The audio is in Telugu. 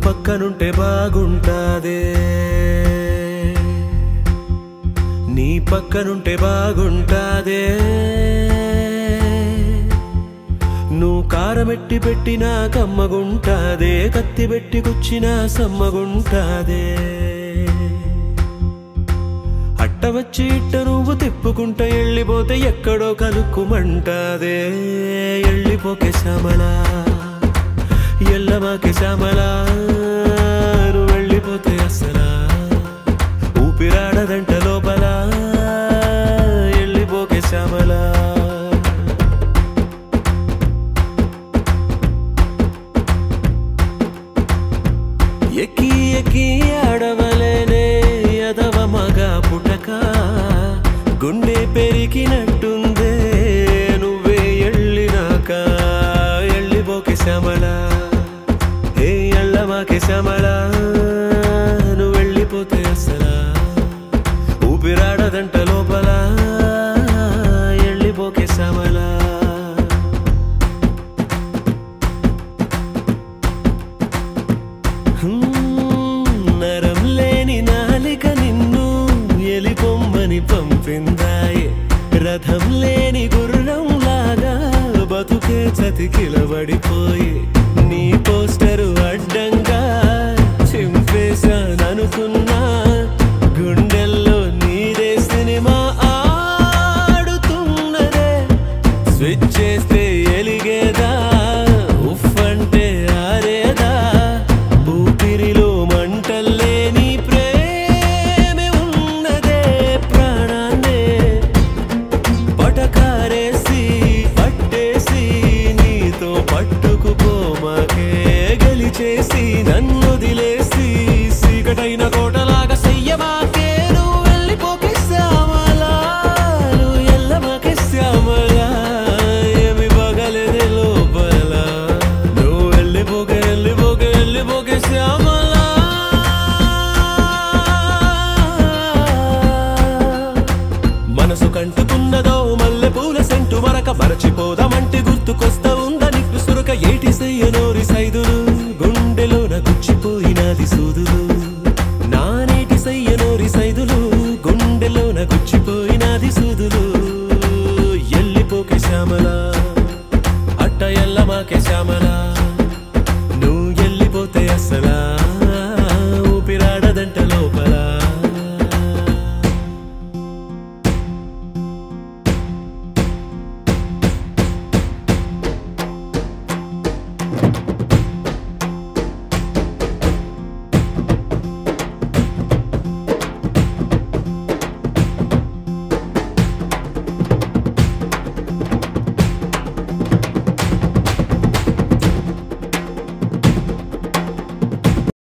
పక్కనుంటే బాగుంటాదే నీ పక్కనుంటే బాగుంటాదే నువ్వు కారమెట్టి పెట్టినా కమ్మగుంటాదే కత్తి పెట్టి కుచ్చినా సమ్మగుంటాదే అట్ట వచ్చి ఇట్ట నువ్వు తిప్పుకుంట వెళ్ళిపోతే ఎక్కడో కలుక్కుమంటాదే వెళ్ళిపోకే శ్యామలా ఎల్లమాకే శ్యామలా నువ్వు వెళ్ళిపోతే అసలా ఊపిరాడదంట లోపల వెళ్ళిపోకే శ్యామలా ఎక్కి ఎక్కి ఆడవలేనే ఎదవ మగ పుటక గుండె పెరిగినట్టుందే నువ్వే ఎళ్ళినాక ఎళ్ళిపోకే శ్యామల ఏ ఎళ్ళమాకే శ్యామల నువ్వు వెళ్ళిపోతే అసలా ఊపిరాడదంట లోపల ఎళ్ళిపోకే శ్యామలా హ్మ్, నరం లేని నాలిక నిన్ను ఎలిపొమ్మని పంపిందాయే రథం లేని గుర్రం లాగా బతుకే చతికిలబడిపోయి నీ పోస్టరు అడ్డంగా చింపేశాననుకున్నా గుండెల్లో నీదే సినిమా ఆడుతున్నదే స్విచ్ చేస్తే ఎలిగేదా ఉఫ్ అంటే ఆరేదా ఊపిరిలో మంటల్లే నీ ప్రేమే ఉన్నదే ప్రాణాన్నే పటకారేసి పట్టేసి నీతో పట్టుకుపోమాకే గెలిచేసి నన్ను వదిలేసి సీకటైన కోటలాగా చెయ్యమాకే నువ్వు వెళ్ళిపోకే శ్యామలా నువ్వు ఎల్లమాకే శ్యామలా ఏమి బగలేదే లోపల నువ్వు వెళ్ళిపోకే వెళ్ళిపోకే వెళ్ళిపోకే శ్యామలా మనసు కంటుకున్నదో మల్లె పూల సెంటు మరక మరచిపోదామంటే గుర్తుకొస్తా ఉందా నిట్టు సురక ఏటి సయ్యనోరి సైదులు గుండెలోన గుచ్చిపోయినది సూదులు నానేటి సయ్యనోరి సైదులు గుండెలోన గుచ్చిపోయినది సూదులు ఎల్లిపోకే శ్యామల అట్ట ఎల్లమాకే శ్యామల